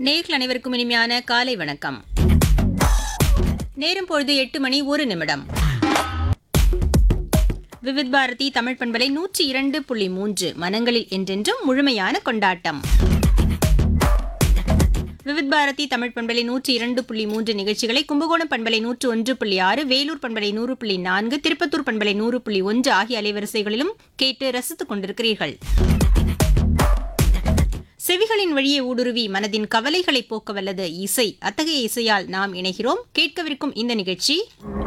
நேர்கள் அனைவருக்கும் இனிமையான காலை வணக்கம் நேரம் பொழுது எட்டு மணி ஒரு நிமிடம் விவித் பாரதி தமிழ் பண்பலை நூற்றி இரண்டு புள்ளி மூன்று மனங்களில் என்றென்றும் முழுமையான கொண்டாட்டம் விவித் பாரதி தமிழ் பண்பலை நூற்றி இரண்டு புள்ளி மூன்று நிகழ்ச்சிகளை கும்பகோணம் பண்பலை நூற்று ஒன்று புள்ளி ஆறு வேலூர் பண்பலை நூறு புள்ளி நான்கு திருப்பத்தூர் பண்பலை நூறு புள்ளி ஒன்று ஆகிய அலைவரிசைகளிலும் கேட்டு ரசித்துக் கொண்டிருக்கிறீர்கள் செவிகளின் வழியே ஊடுருவி மனதின் கவலைகளை போக்க வல்லது இசை அத்தகைய இசையால் நாம் இணைகிறோம் கேட்கவிருக்கும் இந்த நிகழ்ச்சி